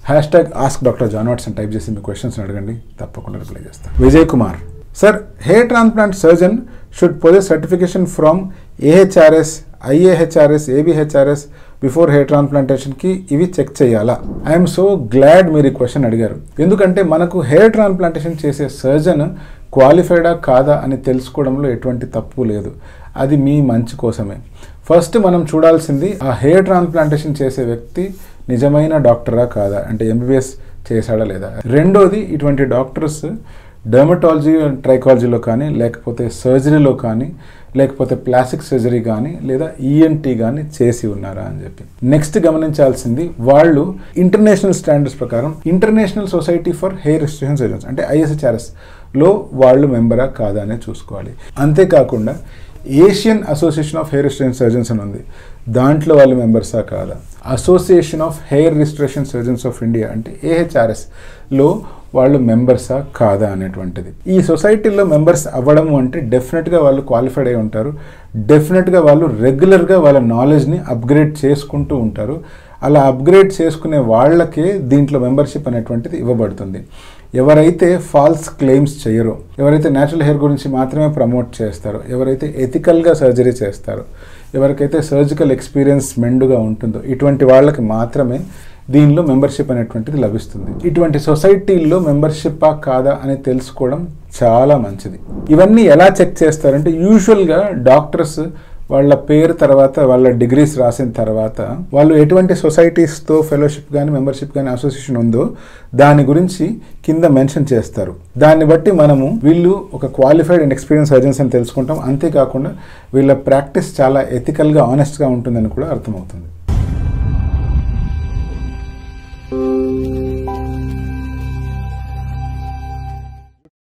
hash tag ask doctor John what's అని type చేసి మీ క్వశ్చన్స్ అడగండి తప్పకుండా రిప్లై చేస్తాను Vijay Kumar sir hair transplant surgeon should possess certification from AHRS IAHRS ABHRS before hair ట్రాన్స్ప్లాంటేషన్కి ఇవి చెక్ చేయాలా ఐఎమ్ సో గ్లాడ్ మీరు ఈ క్వశ్చన్ అడిగారు ఎందుకంటే మనకు హెయిర్ ట్రాన్స్ప్లాంటేషన్ చేసే సర్జన్ క్వాలిఫైడా కాదా అని తెలుసుకోవడంలో ఎటువంటి తప్పు లేదు అది మీ మంచి కోసమే ఫస్ట్ మనం చూడాల్సింది ఆ హెయిర్ ట్రాన్స్ప్లాంటేషన్ చేసే వ్యక్తి నిజమైన డాక్టరా కాదా అంటే ఎంబీబీఎస్ చేశాడా లేదా రెండోది ఇటువంటి డాక్టర్స్ డర్మటాలజీ ట్రైకాలజీలో కానీ లేకపోతే సర్జరీలో కానీ లేకపోతే ప్లాస్టిక్ సర్జరీ కానీ లేదా ఈఎన్టీ కానీ చేసి ఉన్నారా అని చెప్పి నెక్స్ట్ గమనించాల్సింది వాళ్ళు ఇంటర్నేషనల్ స్టాండర్డ్స్ ప్రకారం international society for hair restriction surgeons అంటే ఐఎస్హెచ్ఆర్ఎస్ లో వాళ్ళు మెంబరా కాదా అనేది చూసుకోవాలి అంతేకాకుండా Asian association of hair restriction surgeons అని ఉంది దాంట్లో వాళ్ళు మెంబర్సా కాదా association of hair restriction surgeons of India అంటే ఏహెచ్ఆర్ఎస్ లో వాళ్ళు మెంబర్సా కాదా అనేటువంటిది ఈ సొసైటీలో మెంబర్స్ అవ్వడము అంటే డెఫినెట్గా వాళ్ళు క్వాలిఫైడ్ అయి ఉంటారు డెఫినెట్గా వాళ్ళు రెగ్యులర్గా వాళ్ళ నాలెడ్జ్ని అప్గ్రేడ్ చేసుకుంటూ ఉంటారు అలా అప్గ్రేడ్ చేసుకునే వాళ్ళకే దీంట్లో మెంబర్షిప్ అనేటువంటిది ఇవ్వబడుతుంది ఎవరైతే ఫాల్స్ క్లెయిమ్స్ చేయరో ఎవరైతే న్యాచురల్ హెయిర్ గురించి మాత్రమే ప్రమోట్ చేస్తారో ఎవరైతే ఎథికల్గా సర్జరీ చేస్తారో ఎవరికైతే సర్జికల్ ఎక్స్పీరియన్స్ మెండుగా ఉంటుందో ఇటువంటి వాళ్ళకి మాత్రమే దీనిలో మెంబర్షిప్ అనేటువంటిది లభిస్తుంది ఇటువంటి సొసైటీల్లో మెంబర్షిప్పా కాదా అని తెలుసుకోవడం చాలా మంచిది ఇవన్నీ ఎలా చెక్ చేస్తారంటే యూజువల్గా డాక్టర్స్ వాళ్ళ పేరు తర్వాత వాళ్ళ డిగ్రీస్ రాసిన తర్వాత వాళ్ళు ఎటువంటి సొసైటీస్తో ఫెలోషిప్ కానీ మెంబర్షిప్ కానీ అసోసియేషన్ ఉందో దాని గురించి కింద మెన్షన్ చేస్తారు దాన్ని బట్టి మనము వీళ్ళు ఒక క్వాలిఫైడ్ అండ్ ఎక్స్పీరియన్స్ సర్జన్స్ అని తెలుసుకుంటాం అంతేకాకుండా వీళ్ళ ప్రాక్టీస్ చాలా ఎథికల్గా ఆనెస్ట్గా ఉంటుందని కూడా అర్థమవుతుంది